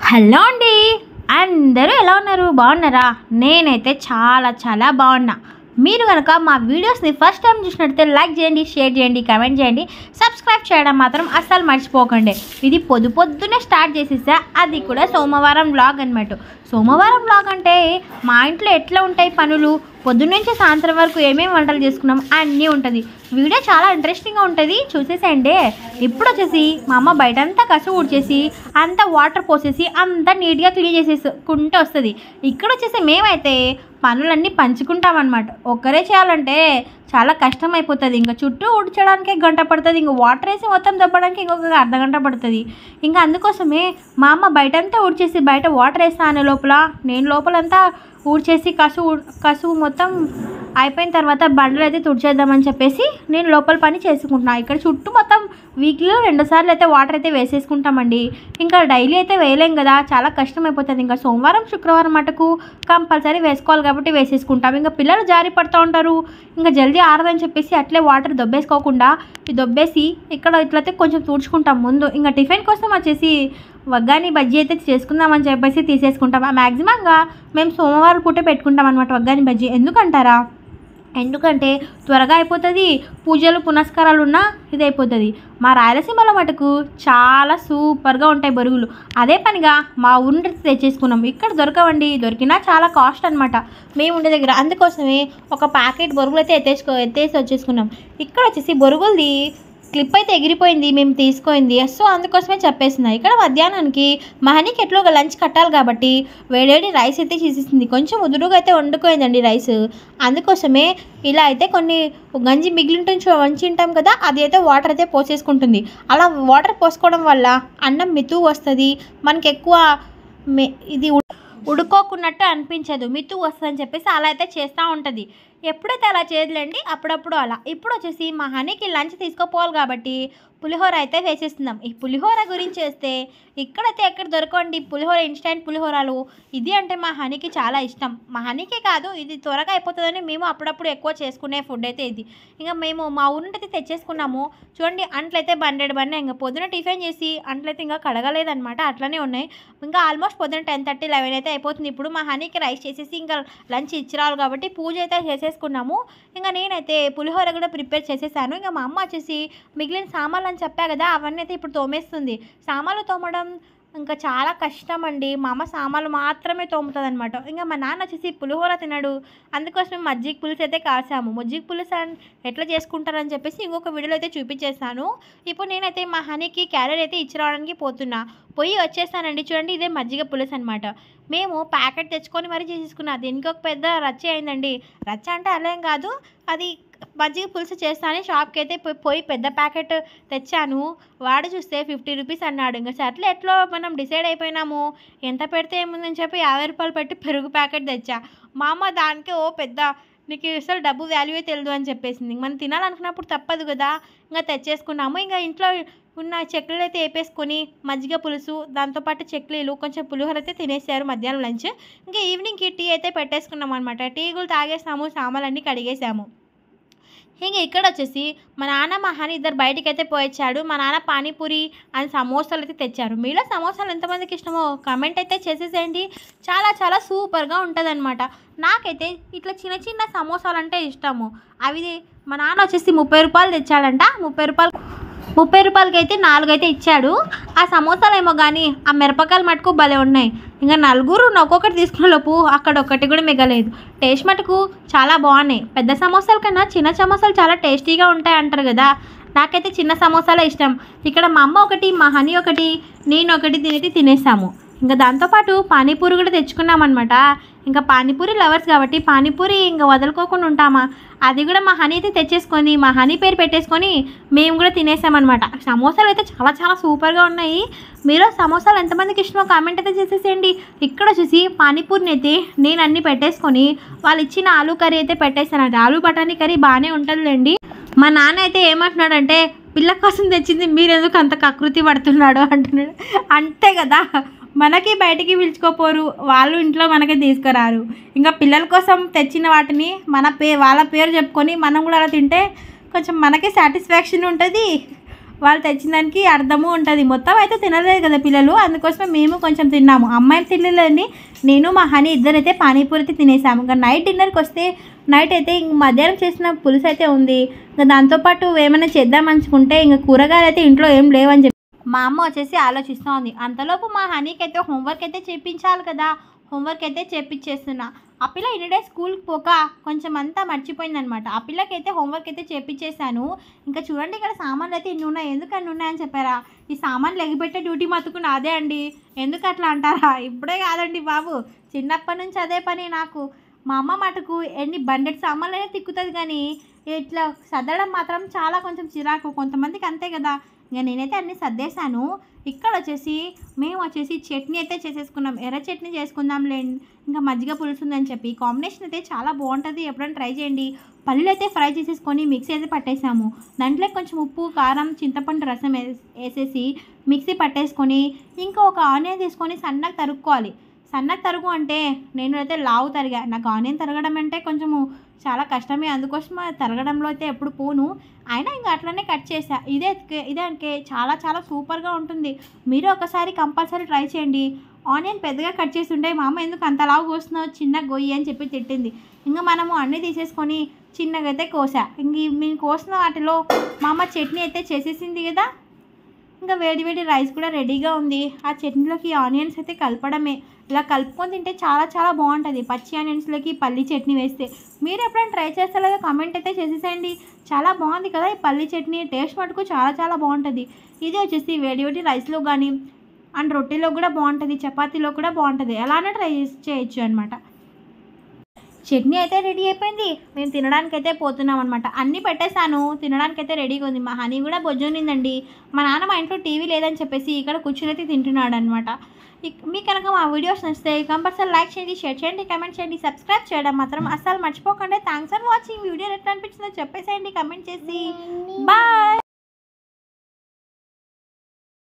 hello అండి అందరూ ఎలా ఉన్నారు బాగున్నారా నేనైతే చాలా చాలా బాగున్నా మీరు కనుక మా వీడియోస్ని ఫస్ట్ టైం చూసినట్టయితే లైక్ చేయండి షేర్ చేయండి కమెంట్ చేయండి సబ్స్క్రైబ్ చేయడం మాత్రం అస్సలు మర్చిపోకండి ఇది పొద్దు పొద్దునే స్టార్ట్ చేసేసా అది కూడా సోమవారం బ్లాగ్ అనమాట సోమవారం బ్లాగ్ అంటే మా ఇంట్లో ఎట్లా ఉంటాయి పనులు పొద్దున్నుంచి సాయంత్రం వరకు ఏమేమి వంటలు చేసుకున్నాం అన్నీ ఉంటుంది వీడియో చాలా ఇంట్రెస్టింగ్గా ఉంటుంది చూసేసేయండి ఇప్పుడు వచ్చేసి మా అమ్మ బయటంతా కసు ఊడ్చేసి అంతా వాటర్ పోసేసి అంతా నీట్గా క్లీన్ చేసేసుకుంటూ వస్తుంది ఇక్కడ వచ్చేసి మేమైతే పనులన్నీ పంచుకుంటాం అనమాట ఒక్కరే చేయాలంటే చాలా కష్టం అయిపోతుంది ఇంకా చుట్టూ ఊడ్చడానికి గంట పడుతుంది ఇంకా వాటర్ వేసి మొత్తం దొబ్బడానికి ఇంకొక అర్ధ గంట పడుతుంది ఇంకా అందుకోసమే మా అమ్మ బయటంతా ఊడ్చేసి బయట వాటర్ వేస్తా అనే లోపల నేను లోపలంతా ఊడ్చేసి కసు కసువు మొత్తం అయిపోయిన తర్వాత బండలు అయితే తుడిచేద్దామని చెప్పేసి నేను లోపల పని చేసుకుంటున్నా ఇక్కడ చుట్టూ మొత్తం వీక్లీలో రెండు సార్లు అయితే వాటర్ అయితే వేసేసుకుంటామండి ఇంకా డైలీ అయితే వేయలేం కదా చాలా కష్టం అయిపోతుంది ఇంకా సోమవారం శుక్రవారం మటుకు కంపల్సరీ వేసుకోవాలి కాబట్టి వేసేసుకుంటాం ఇంకా పిల్లలు జారి పడుతూ ఉంటారు ఇంకా జల్దీ ఆరదని చెప్పేసి అట్లే వాటర్ దొబ్బేసుకోకుండా ఈ దొబ్బేసి ఇక్కడ ఇట్లయితే కొంచెం తుడుచుకుంటాం ముందు ఇంకా టిఫిన్ కోసం వచ్చేసి వగ్గాని బజ్జీ అయితే చేసుకుందామని చెప్పేసి తీసేసుకుంటాం మ్యాక్సిమంగా మేము సోమవారం పూట పెట్టుకుంటాం అనమాట వగ్గాని బజ్జీ ఎందుకంటారా ఎందుకంటే త్వరగా అయిపోతుంది పూజలు పునస్కారాలు ఉన్నా ఇది అయిపోతుంది మా రాయలసీమలో మటుకు చాలా సూపర్గా ఉంటాయి బొరుగులు అదే పనిగా మా ఊరి నుంచి తెచ్చేసుకున్నాం ఇక్కడ దొరకవండి దొరికినా చాలా కాస్ట్ అనమాట మేము ఉండే దగ్గర అందుకోసమే ఒక ప్యాకెట్ బొరుగులు అయితే ఎత్తేసుకో ఎత్తేసి వచ్చేసుకున్నాం ఇక్కడ వచ్చేసి బొరుగులది క్లిప్ అయితే ఎగిరిపోయింది మేము తీసుకోయింది సో అందుకోసమే చెప్పేసిన ఇక్కడ మధ్యాహ్నానికి మహనీకి ఎట్లో ఒక లంచ్ కట్టాలి కాబట్టి వేడేడి రైస్ అయితే చేసేసింది కొంచెం ఉదురుగా అయితే వండుకోయిందండి రైస్ అందుకోసమే ఇలా అయితే కొన్ని గంజి మిగిలింటుంచి వంచి ఉంటాం కదా అది అయితే వాటర్ అయితే పోసేసుకుంటుంది అలా వాటర్ పోసుకోవడం వల్ల అన్నం మితు వస్తుంది మనకి ఎక్కువ మె ఇది ఉ- ఉడుకోకున్నట్టు అనిపించదు మితు వస్తుందని చెప్పేసి అలా అయితే చేస్తూ ఉంటుంది ఎప్పుడైతే అలా చేయదులేండి అప్పుడప్పుడు అలా ఇప్పుడు వచ్చేసి మా హనీకి లంచ్ తీసుకోపోవాలి కాబట్టి పులిహోర అయితే వేసేస్తున్నాం ఈ పులిహోర గురించి వేస్తే ఇక్కడైతే ఎక్కడ దొరకండి పులిహోర ఇన్స్టెంట్ పులిహోరాలు ఇది అంటే మా హనీకి చాలా ఇష్టం మా హనీకే కాదు ఇది త్వరగా అయిపోతుందని మేము అప్పుడప్పుడు ఎక్కువ చేసుకునే ఫుడ్ అయితే ఇది ఇంకా మేము మా ఊరి నుండి అయితే తెచ్చేసుకున్నాము చూడండి అంట్లయితే బండెడ్ బండి ఇంకా పొద్దున టిఫిన్ చేసి అంట్లయితే ఇంకా కడగలేదన్నమాట అట్లనే ఉన్నాయి ఇంకా ఆల్మోస్ట్ పొద్దున టెన్ థర్టీ లెవెన్ అయితే అయిపోతుంది ఇప్పుడు మా హనీకి రైస్ చేసేసి ఇంకా లంచ్ ఇచ్చిరావాలి కాబట్టి పూజ అయితే చేసేసుకున్నాము ఇంకా నేనైతే పులిహోర కూడా ప్రిపేర్ చేసేసాను ఇంకా మా అమ్మ వచ్చేసి మిగిలిన సామాన్లు అని చెప్పా కదా అవన్నీ అయితే ఇప్పుడు తోమేస్తుంది సామాన్లు తోమడం ఇంకా చాలా కష్టం అండి మా అమ్మ సామాన్లు మాత్రమే తోముతుంది అనమాట ఇంకా మా నాన్న వచ్చేసి పులిహోర తినడు అందుకోసం మజ్జిగ పులుసు అయితే కాసాము మజ్జిగ పులుసు అని ఎట్లా చేసుకుంటారని చెప్పేసి ఇంకొక వీడియోలో అయితే చూపించేస్తాను ఇప్పుడు నేనైతే మా హనీకి క్యారెట్ అయితే ఇచ్చి రావడానికి పోతున్నా పోయి వచ్చేస్తానండి చూడండి ఇదే మజ్జిగ పులుసు అనమాట మేము ప్యాకెట్ తెచ్చుకొని మరీ చేసేసుకున్నా దీనికి ఒక పెద్ద రచ్చ అయిందండి రచ్చ అంటే అలా ఏం కాదు అది మజ్జిగ పులుసు చేస్తానని షాప్కి అయితే పోయి పోయి పెద్ద ప్యాకెట్ తెచ్చాను వాడు చూస్తే ఫిఫ్టీ రూపీస్ అన్నాడు ఇంకా సర్లే ఎట్లో మనం డిసైడ్ అయిపోయినాము ఎంత పెడితే ఏముందని చెప్పి యాభై రూపాయలు పెట్టి పెరుగు ప్యాకెట్ తెచ్చా మా అమ్మ దానికే ఓ పెద్ద నీకు అసలు డబ్బు వాల్యూయే తెలియదు అని చెప్పేసింది మనం తినాలనుకున్నప్పుడు తప్పదు కదా ఇంకా తెచ్చేసుకున్నాము ఇంకా ఇంట్లో ఉన్న చెక్కలు అయితే వేపేసుకొని మజ్జిగ పులుసు దాంతోపాటు చెక్లీలు కొంచెం పులిహోర అయితే తినేసారు మధ్యాహ్నం లంచ్ ఇంకా ఈవినింగ్కి టీ అయితే పెట్టేసుకున్నాం అనమాట టీ కూడా తాగేసాము సామాన్లన్నీ కడిగేసాము ఇంకా ఇక్కడ వచ్చేసి మా నాన్న మా హని ఇద్దరు బయటికి అయితే పోయొచ్చాడు మా నాన్న పానీపూరి అని సమోసాలు అయితే తెచ్చారు మీలో సమోసాలు ఎంతమందికి ఇష్టమో కమెంట్ అయితే చేసేసేయండి చాలా చాలా సూపర్గా ఉంటుంది నాకైతే ఇట్లా చిన్న చిన్న సమోసాలు అంటే ఇష్టము అవి మా నాన్న వచ్చేసి ముప్పై రూపాయలు తెచ్చాడంట ముప్పై రూపాయలు ముప్పై రూపాయలకి అయితే నాలుగు అయితే ఇచ్చాడు ఆ సమోసాలు ఏమో కానీ ఆ మిరపకాయలు మటుకు భలే ఉన్నాయి ఇంకా నలుగురు ఒక్కొక్కటి తీసుకున్న లోపు అక్కడ ఒకటి కూడా మిగలేదు టేస్ట్ మటుకు చాలా బాగున్నాయి పెద్ద సమోసాల కన్నా చిన్న సమోసాలు చాలా టేస్టీగా ఉంటాయి అంటారు కదా నాకైతే చిన్న సమోసాలే ఇష్టం ఇక్కడ మా అమ్మ ఒకటి మా హనీ ఒకటి నేను ఒకటి తినేటి తినేసాము ఇంకా దాంతోపాటు పానీపూరి కూడా తెచ్చుకున్నామన్నమాట ఇంకా పానీపూరి లవర్స్ కాబట్టి పానీపూరి ఇంకా వదులుకోకుండా ఉంటామా అది కూడా మా హనీ అయితే తెచ్చేసుకొని మా హనీ పేరు పెట్టేసుకొని మేము కూడా తినేసామన్నమాట సమోసాలు అయితే చాలా చాలా సూపర్గా ఉన్నాయి మీరు సమోసాలు ఎంతమందికి ఇష్టమో కామెంట్ అయితే చేసేసేయండి ఇక్కడ వచ్చేసి పానీపూరిని అయితే నేను అన్ని పెట్టేసుకొని వాళ్ళు ఇచ్చిన ఆలూ కర్రీ అయితే పెట్టేశానండి ఆలూ బఠానీ కర్రీ బాగానే ఉంటుందిలేండి మా నాన్న అయితే ఏమంటున్నాడంటే పిల్ల కోసం తెచ్చింది మీరు ఎందుకు అంత కకృతి పడుతున్నాడు అంటున్నాడు అంతే కదా మనకి బయటికి పిలుచుకోపోరు వాళ్ళు ఇంట్లో మనకి తీసుకురారు ఇంకా పిల్లల కోసం తెచ్చిన వాటిని మన పే వాళ్ళ పేరు చెప్పుకొని మనం కూడా అలా తింటే కొంచెం మనకి సాటిస్ఫాక్షన్ ఉంటుంది వాళ్ళు తెచ్చిన దానికి అర్థము ఉంటుంది మొత్తం అయితే తినలేదు కదా పిల్లలు అందుకోసమే మేము కొంచెం తిన్నాము అమ్మాయి తినలేదండి నేను మా హనీ ఇద్దరైతే పానీపూరి అయితే తినేసాము ఇంకా నైట్ డిన్నర్కి వస్తే నైట్ అయితే ఇంక మధ్యాహ్నం చేసిన పులుసు అయితే ఉంది ఇంకా దాంతోపాటు ఏమైనా చేద్దాం అనుకుంటే ఇంకా కూరగాయలు అయితే ఇంట్లో ఏం లేవని చెప్పి మా అమ్మ వచ్చేసి ఆలోచిస్తూ ఉంది అంతలోపు మా హనీకి అయితే హోంవర్క్ అయితే చేయించాలి కదా హోంవర్క్ అయితే చేపించేస్తున్నా ఆ పిల్ల ఇన్ని డేస్ స్కూల్కి పోక కొంచెం అంతా మర్చిపోయిందనమాట ఆ పిల్లకి అయితే హోంవర్క్ అయితే చేపించేశాను ఇంకా చూడండి ఇక్కడ సామాన్లు అయితే ఇన్ని ఉన్నాయి ఎందుకు అన్ని ఉన్నాయని చెప్పారా ఈ సామాన్లు ఎగిపెట్టే డ్యూటీ మతుకు నాదే అండి ఎందుకు అట్లా అంటారా ఇప్పుడే కాదండి బాబు చిన్నప్పటి నుంచి అదే పని నాకు మా అమ్మ మటుకు ఎన్ని బండెడ్ సామాన్లు అయినా తిక్కుతుంది కానీ ఇట్లా సర్దడం మాత్రం చాలా కొంచెం చిరాకు కొంతమందికి అంతే కదా ఇంకా నేనైతే అన్ని సర్దేశాను ఇక్కడ వచ్చేసి మేము వచ్చేసి చట్నీ అయితే చేసేసుకున్నాం ఎర్ర చట్నీ చేసుకుందాంలే ఇంకా మజ్జిగ పులుసు ఉందని చెప్పి కాంబినేషన్ అయితే చాలా బాగుంటుంది ఎప్పుడైనా ట్రై చేయండి పల్లీలు అయితే ఫ్రై చేసేసుకొని మిక్సీ అయితే పట్టేసాము దాంట్లో కొంచెం ఉప్పు కారం చింతపండు రసం వేస్- వేసేసి మిక్సీ పట్టేసుకొని ఇంకా ఒక ఆనియన్ తీసుకొని సన్నగా తరుక్కోవాలి సన్నగా తరుగు అంటే నేను అయితే లావు తరిగా నాకు ఆనియన్ తరగడం అంటే కొంచెము చాలా కష్టమే అందుకోసం ఆ తరగడంలో అయితే ఎప్పుడు పోను అయినా ఇంకా అట్లనే కట్ చేసా ఇదే ఇదే చాలా చాలా సూపర్గా ఉంటుంది మీరు ఒకసారి కంపల్సరీ ట్రై చేయండి ఆనియన్ పెద్దగా కట్ చేసి ఉంటే మా అమ్మ ఎందుకు అంత లావు కోస్తున్నావు చిన్న గొయ్యి అని చెప్పి తిట్టింది ఇంకా మనము అన్నీ తీసేసుకొని చిన్నగా అయితే కోసా ఇంక ఈ మేము కోసిన వాటిలో మా అమ్మ చట్నీ అయితే చేసేసింది కదా ఇంకా వేడి వేడి రైస్ కూడా రెడీగా ఉంది ఆ చట్నీలోకి ఆనియన్స్ అయితే కలపడమే ఇలా కలుపుకొని తింటే చాలా చాలా బాగుంటుంది పచ్చి ఆనియన్స్లోకి పల్లి చట్నీ వేస్తే మీరు ఎప్పుడైనా ట్రై చేస్తారో కామెంట్ అయితే చేసేసేయండి చాలా బాగుంది కదా ఈ పల్లి చట్నీ టేస్ట్ మటుకు చాలా చాలా బాగుంటుంది ఇది వచ్చేసి వేడి వేడి రైస్లో కానీ అండ్ రొట్టెలో కూడా బాగుంటుంది చపాతీలో కూడా బాగుంటుంది అలానే ట్రై చేసి చేయొచ్చు అనమాట చట్నీ అయితే రెడీ అయిపోయింది మేము తినడానికి అయితే పోతున్నాం అనమాట అన్నీ పెట్టేశాను తినడానికి అయితే రెడీగా ఉంది మా హనీ కూడా బొజ్జునిందండి మా నాన్న మా ఇంట్లో టీవీ లేదని చెప్పేసి ఇక్కడ కూర్చుని అయితే తింటున్నాడు అనమాట మీకు కనుక మా వీడియోస్ నచ్చితే కంపల్సరీ లైక్ చేయండి షేర్ చేయండి కమెంట్ చేయండి సబ్స్క్రైబ్ చేయడం మాత్రం అస్సలు మర్చిపోకండి థ్యాంక్స్ ఫర్ వాచింగ్ వీడియో ఎట్లా అనిపించిందో చెప్పేసేయండి కమెంట్ చేసి బాయ్